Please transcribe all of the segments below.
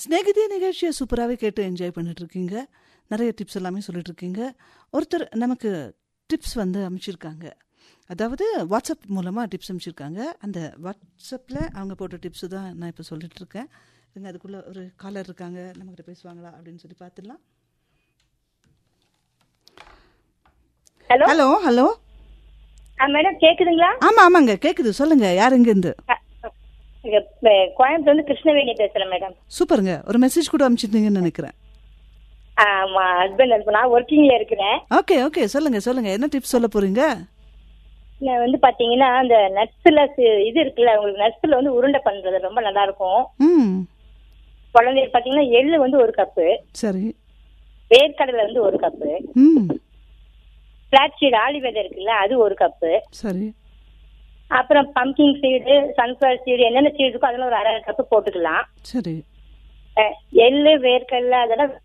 ஸ்நேகிதி நிகழ்ச்சியை சூப்பராகவே கேட்டு என்ஜாய் பண்ணிட்டு இருக்கீங்க நிறைய டிப்ஸ் எல்லாமே சொல்லிட்டு இருக்கீங்க ஒருத்தர் நமக்கு டிப்ஸ் வந்து அமைச்சிருக்காங்க அதாவது வாட்ஸ்அப் மூலமாக டிப்ஸ் அமைச்சிருக்காங்க அந்த வாட்ஸ்அப்பில் அவங்க போட்ட டிப்ஸு தான் நான் இப்போ சொல்லிட்டு இருக்கேன் இருங்க அதுக்குள்ளே ஒரு காலர் இருக்காங்க நம்மக்கிட்ட பேசுவாங்களா அப்படின்னு சொல்லி பார்த்துடலாம் ஹலோ ஹலோ ஹலோ மேடம் கேக்குதுங்களா ஆமாம் ஆமாங்க கேட்குது சொல்லுங்க யார் எங்கேருந்து அ, இங்க ப- கோயம்புத்தூர்ல இருந்து கிருஷ்ணவேணி பேசுறேன் மேடம் சூப்பருங்க ஒரு மெசேஜ் கூட அமைச்சிருந்தீங்கன்னு நினைக்கிறேன் ஆமா ஹஸ்பண்ட் அது நான் ஒர்க்கிங்ல இருக்கிறேன் ஓகே ஓகே சொல்லுங்க சொல்லுங்க என்ன டிப்ஸ் சொல்ல போறீங்க நான் வந்து பாத்தீங்கன்னா அந்த நட்ஸ்ல இது இருக்குல்ல உங்களுக்கு நட்ஸ்ல வந்து உருண்டை பண்றது ரொம்ப நல்லா இருக்கும் ம் குழந்தைங்க பாத்தீங்கன்னா எள்ளு வந்து ஒரு கப்பு சரி வேர்க்கடலை வந்து ஒரு கப்பு ம் பிளாட் சீடு ஆளி விதை இருக்குல்ல அது ஒரு கப்பு சரி அப்புறம் பம்கிங் சீடு சன்ஃபிளவர் சீடு என்னென்ன சீடு இருக்கோ அதெல்லாம் ஒரு அரை கப்பு போட்டுக்கலாம் சரி அஹ், எள்ளு வேர்க்கடலை அதெல்லாம்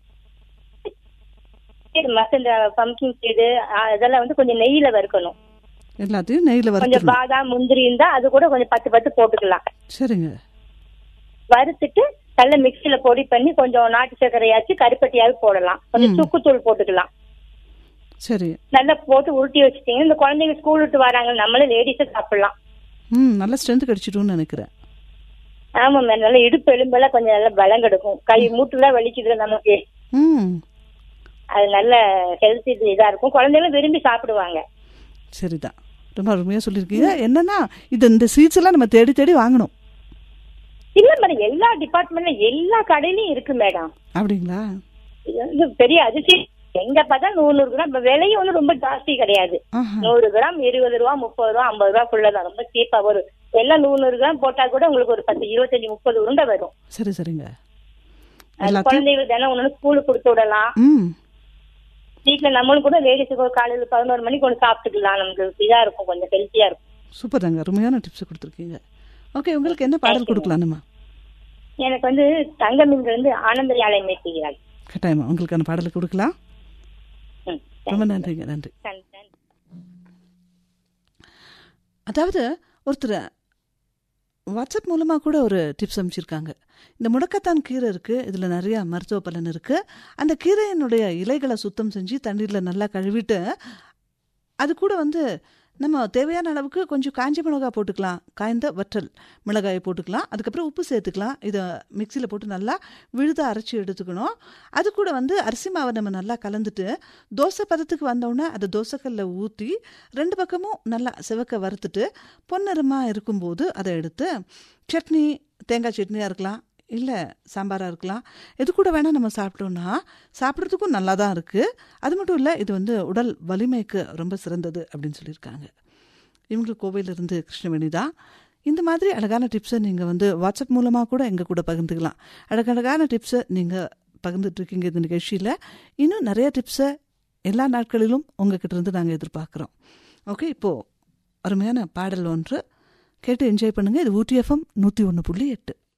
மத்த இந்த பம்கிங் சீடு அதெல்லாம் வந்து கொஞ்சம் நெய்யில வறுக்கணும் எல்லாத்தையும் நெய்யில் கொஞ்சம் வறுத்துடணும் பாதாம் முந்திரி இருந்தா அது கூட கொஞ்சம் பத்து பத்து போட்டுக்கலாம் சரிங்க வறுத்துட்டு நல்ல மிக்சியில பொடி பண்ணி கொஞ்சம் நாட்டு சர்க்கரையாச்சு கருப்பட்டியாவது போடலாம் கொஞ்சம் சுக்குத்தூள் போட்டுக்கலாம் சரி நல்லா போட்டு உருட்டி வச்சுட்டீங்கன்னா இந்த குழந்தைங்க ஸ்கூல் விட்டு வராங்க நம்மளே லேடிஸா சாப்பிடலாம் ம் நல்ல ஸ்ட்ரென்த் கிடைச்சிடும்னு நினைக்கிறேன் ஆமா மேம் நல்லா இடுப்பு எலும்பெல்லாம் கொஞ்சம் நல்லா பலம் கிடைக்கும் கை மூட்டுலாம் வலிக்குது நமக்கு ம் அது நல்ல ஹெல்த் இதா இருக்கும் குழந்தைகளும் விரும்பி சாப்பிடுவாங்க சரிதான் ரொம்ப அருமையாக சொல்லியிருக்கீங்க என்னன்னா இது இந்த சீட்ஸ் எல்லாம் நம்ம தேடி தேடி வாங்கணும் இல்ல மேடம் எல்லா டிபார்ட்மெண்ட்ல எல்லா கடையிலயும் இருக்கு மேடம் அப்படிங்களா இது வந்து பெரிய அதிசயம் எங்க பார்த்தா நூறு நூறு கிராம் இப்ப விலையும் வந்து ரொம்ப ஜாஸ்தி கிடையாது ஆஹா நூறு கிராம் இருபது ரூபா முப்பது ரூபா ஐம்பது ரூபா தான் ரொம்ப சீப்பா வரும் எல்லாம் நூறு நூறு கிராம் போட்டா கூட உங்களுக்கு ஒரு பத்து இருபத்தஞ்சு முப்பது உருண்டை வரும் சரி சரிங்க அது எல்லாத்தையும் குழந்தைகளுக்கு தினம் ஒண்ணு ஸ்கூலுக்கு கொடுத்து விடலாம் ம் வீட்டுல நம்மளும் கூட லேடிஸுக்கு ஒரு காலையில பதினோரு மணிக்கு ஒன்று சாப்பிட்டுக்கலாம் நமக்கு இதா இருக்கும் கொஞ்சம் ஹெல்த்தியா இருக்கும் சூப்பர் தாங்க அருமையான டிப்ஸ் கொடுத்துருக்கீங்க ஓகே உங்களுக்கு என்ன பாடல் கொடுக்கலாம் நம்ம எனக்கு வந்து தங்க மீன்கள் வந்து ஆனந்த யாழை மேய்க்கிறாள் கட்டாயமா உங்களுக்கான பாடலை கொடுக்கலாம் ம் ரொம்ப நன்றிங்க நன்றி தன்- தன்- அதாவது ஒருத்தர் வாட்ஸ்அப் மூலமாக கூட ஒரு டிப்ஸ் அமைச்சிருக்காங்க இந்த முடக்கத்தான் கீரை இருக்குது இதில் நிறையா மருத்துவ பலன் இருக்குது அந்த கீரையினுடைய இலைகளை சுத்தம் செஞ்சு தண்ணீரில் நல்லா கழுவிட்டு அது கூட வந்து நம்ம தேவையான அளவுக்கு கொஞ்சம் காஞ்ச மிளகாய் போட்டுக்கலாம் காய்ந்த வற்றல் மிளகாயை போட்டுக்கலாம் அதுக்கப்புறம் உப்பு சேர்த்துக்கலாம் இதை மிக்சியில் போட்டு நல்லா விழுத அரைச்சி எடுத்துக்கணும் அது கூட வந்து அரிசி மாவை நம்ம நல்லா கலந்துட்டு தோசை பதத்துக்கு வந்தோடனே அதை தோசைக்கல்ல ஊற்றி ரெண்டு பக்கமும் நல்லா சிவக்க வறுத்துட்டு பொன்னிறமாக இருக்கும்போது அதை எடுத்து சட்னி தேங்காய் சட்னியாக இருக்கலாம் இல்லை சாம்பாராக இருக்கலாம் எது கூட வேணால் நம்ம சாப்பிட்டோம்னா சாப்பிட்றதுக்கும் நல்லா தான் இருக்குது அது மட்டும் இல்லை இது வந்து உடல் வலிமைக்கு ரொம்ப சிறந்தது அப்படின்னு சொல்லியிருக்காங்க இவங்களுக்கு கோவையிலிருந்து கிருஷ்ணவேணி தான் இந்த மாதிரி அழகான டிப்ஸை நீங்கள் வந்து வாட்ஸ்அப் மூலமாக கூட எங்கள் கூட பகிர்ந்துக்கலாம் அழகழகான டிப்ஸை நீங்கள் பகிர்ந்துட்டு இருக்கீங்க இந்த நிகழ்ச்சியில் இன்னும் நிறைய டிப்ஸை எல்லா நாட்களிலும் உங்ககிட்ட இருந்து நாங்கள் எதிர்பார்க்குறோம் ஓகே இப்போது அருமையான பாடல் ஒன்று கேட்டு என்ஜாய் பண்ணுங்கள் இது ஊட்டி எஃப்எம் நூற்றி ஒன்று புள்ளி எட்டு